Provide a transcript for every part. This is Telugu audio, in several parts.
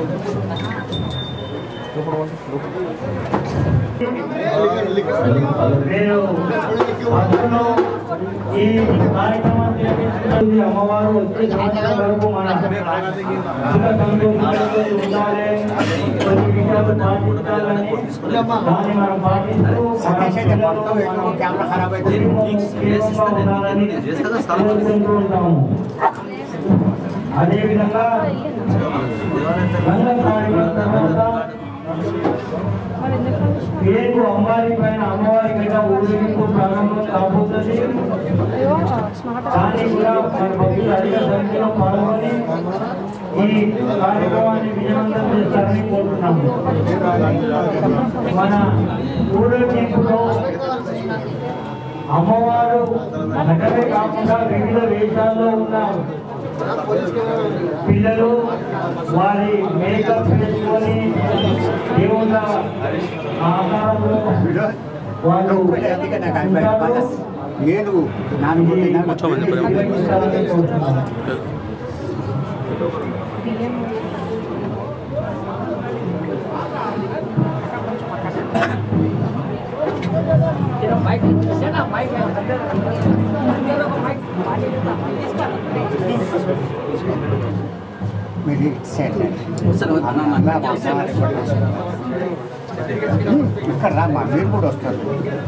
నేను అందులో ఈ కార్యక్రమం చేపించుకున్నది అమ్మవారు వచ్చే సంవత్సరం వరకు మన సుఖ సంతోషాలతో ఉండాలి కొన్ని విషయాలు పాటించాలని దాన్ని మనం పాటిస్తూ మన పిల్లలు, మన కుటుంబం క్షేమంగా ఉండాలని కోరుకుంటూ ఉంటాము అదేవిధంగా రంగ కార్యక్రమం తర్వాత పేరు అమ్మాయి పైన అమ్మవారి మీద ఊరేగింపు ప్రారంభం కాబోతుంది కానీ కూడా మన భక్తులు అధిక సంఖ్యలో పాల్గొని ఈ కార్యక్రమాన్ని విజయవంతం చేస్తారని కోరుతున్నాము మన ఊరేగింపులో అమ్మవారు నటనే కాకుండా వివిధ వేషాల్లో ఉన్నారు పిల్లలు వారి మేకప్ వేసుకొని దేవుళ్ళ ఆకారంలో వాళ్ళు ఉంటారు. ఏనుగు నాలుగు విజయిస్తారని కోరుతున్నాను. మీరు సెట్ ఇక్కడ రామ్మా మీరు కూడా వస్తారు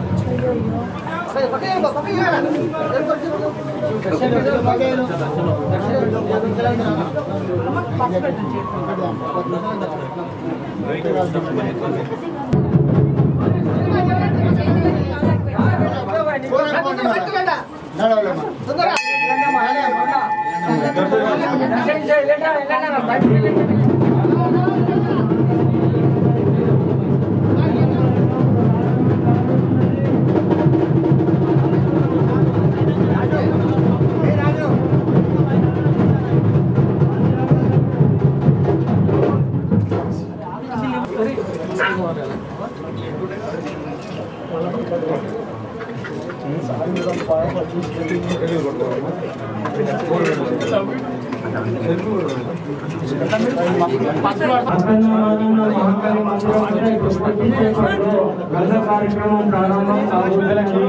అన్నదానంలో మహంకాళి మందిరం వద్ద ఇప్పుడు కొద్దిసేపట్లో గంధ కార్యక్రమం ప్రారంభం కాబోతుంది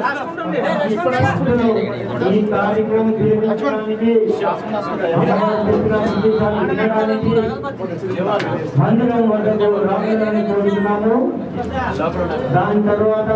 ఈ కార్యక్రమం చేపట్టడానికి అమ్మవారు చెప్పిన సందేశాలు వినడానికి మందిరం వద్దకు రావాలని కోరుతున్నాము దాని తర్వాత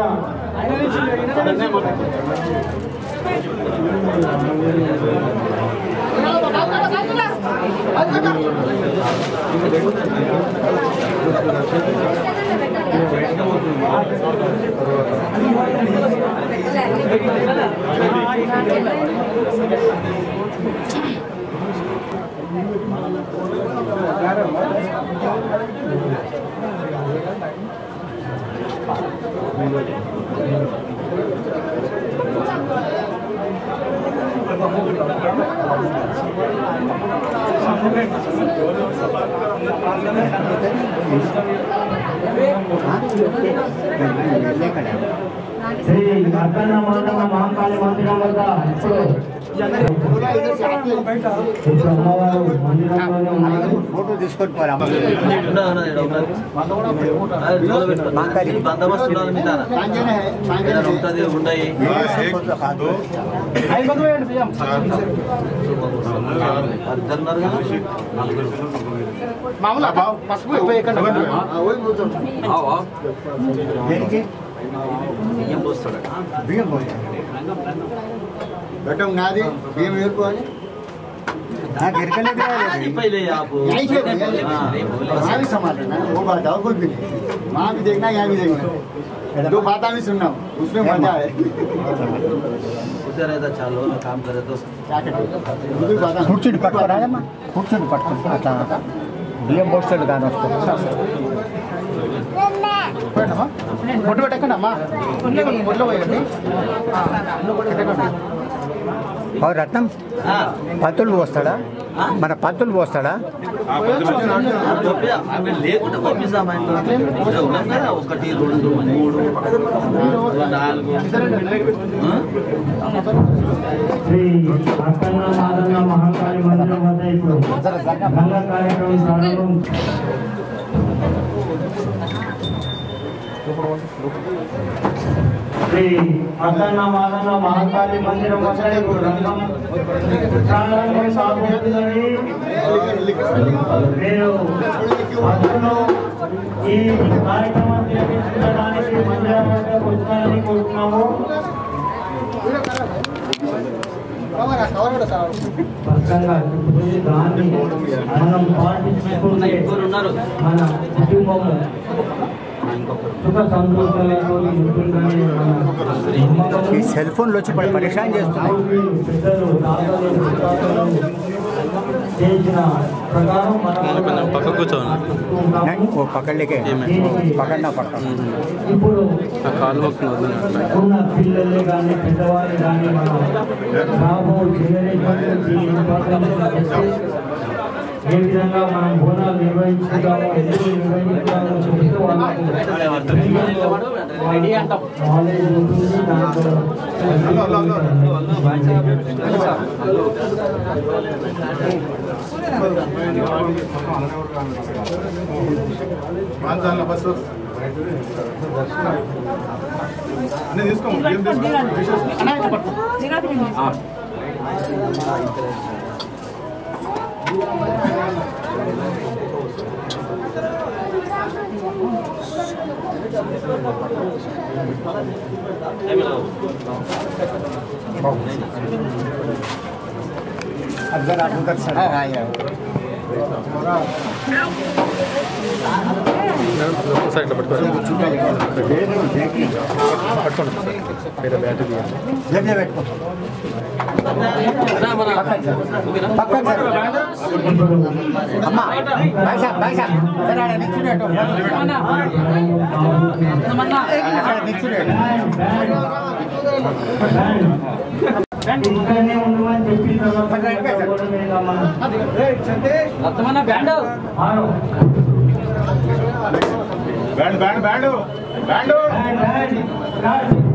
శ్రీ అక్కన్న మండల మహంకాళి మందిరం వద్ద ఇప్పుడు ఇప్పుడు అమ్మవారు మందిరంలోనే ఉన్నారు ఫోటో తీసుకొని పోరా బందోబస్తు ఉండాలి మీ తాన ఏదైనా ఉంటుంది ఉండయి కాదు ఇద్దరున్నారు కదా ఆవా. దేనికి బియ్యం పోస్తాడు బియ్యం పోయి గట్టం నాది బియ్యం వేరుకోవాలి నాకు ఎరకలేదు పైలే ఆపు वहाँ भी समाधान है वो बताओ कुछ भी नहीं वहाँ भी देखना यहाँ भी देखना दो बात भी सुनना उसमें मजा है उधर रहता चालो काम करे तो क्या करें वो भी बात కూర్చుని పట్టుకోరాదమ్మా కూర్చుని పట్టుకో అట్లా అట్లా. బియ్యం పోస్టర్లు కానీ వస్తాయి ఫోటో పెట్టకండి అమ్మా ఫోటో పోయండి ఓ రత్నం ఆ, పంతులు వస్తాడా మన పంతులు పోస్తాడా పంపి- అవి లేకుండా పంపిస్తాం ఆయన ఇక్కడ ఉన్నాం కదా ఒకటి రెండు మూడు నాలుగు ఆ? శ్రీ అక్కన్న మాదన్న మహాకాళి మందిరం వద్ద ఇప్పుడు గంగా కార్యక్రమం ప్రారంభం శ్రీ అక్కన్న మాదన్న మహాకాళి మందిరం వద్ద ఇప్పుడు రంగం ప్రారంభం కాబోతుందని నేను అందులో ఈ కార్యక్రమం చేపించడానికి మందిరం వద్దకు వచ్చానని కోరుతున్నాము పక్కంగా ఇప్పుడు దాన్ని మనం పాటించుకుంటే ఇద్దరు ఉన్నారు మన కుటుంబము సుఖ సంతోషాలతో ఉంటుందని మన నమ్మకము. ఈ సెల్ ఫోన్లు వచ్చి పడి పరిశాన్ చేస్తున్నాయి పూర్వీకులు, పెద్దలు తాతలు ముత్తాతలు చేసిన ప్రకారం మనం కొంచెం పక్కకు కూర్చోండి. నేను ఓ పక్కళ్ళకే పక్కన పక్కన ఇప్పుడు ఆ కాలు మొక్కులు వదిలినట్టు ఉన్న పిల్లల్ని కానీ పెద్దవారిని కానీ మనం రాబో జనరేషన్కి ఇంపార్టెన్స్ ఇచ్చి ఏ విధంగా మనం బోనాలు నిర్వహించుకుంటామో ఎందుకు నిర్వహించుకుంటామో చెప్తూ వాళ్ళకు నాలెడ్జ్ ఉంటుంది దాంట్లో अब जरा आप उधर से సైడ్లో పట్టుకోండి పట్టుకోండి వేరే బ్యాటరీ తీయండి జగ్గే పెట్టుకో పక్కన జరు. అమ్మా బైసా బైసా జరా ఆడ నిల్చునేటు అక్కడ నిల్చునేటు ఇక్కడనే ఉండమని చెప్పిన తర్వాత రోడ్డు మీద మనం ఆరో. Band band band band band, band, band.